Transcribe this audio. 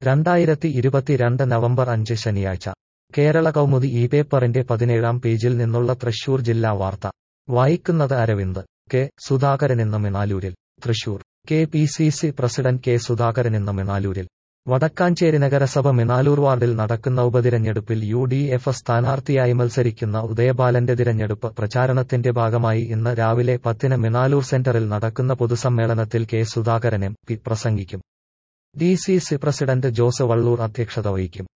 രണ്ടായിരത്തി ഇരുപത്തിരണ്ട് നവംബർ അഞ്ച് ശനിയാഴ്ച കേരള കൗമുദി ഈ പേപ്പറിന്റെ പതിനേഴാം പേജിൽ നിന്നുള്ള തൃശൂർ ജില്ലാ വാർത്ത വായിക്കുന്നത് അരവിന്ദ് കെ സുധാകരനെന്ന മിണാലൂരിൽ Thrissur K P C C president K സുധാകരനെന്ന മിണാലൂരിൽ വടക്കാഞ്ചേരി നഗരസഭ മിണാലൂർ വാർഡിൽ നടക്കുന്ന ഉപതിരഞ്ഞെടുപ്പിൽ യു ഡി എഫ് സ്ഥാനാർത്ഥിയായി മത്സരിക്കുന്ന ഉദയബാലന്റെ തിരഞ്ഞെടുപ്പ് പ്രചാരണത്തിന്റെ ഭാഗമായി ഇന്ന് രാവിലെ പത്തിന് മിണാലൂർ സെന്ററിൽ നടക്കുന്ന പൊതുസമ്മേളനത്തിൽ കെ സുധാകരൻ എം പി പ്രസംഗിക്കും D C C president Jose Vallur അധ്യക്ഷത വഹിക്കും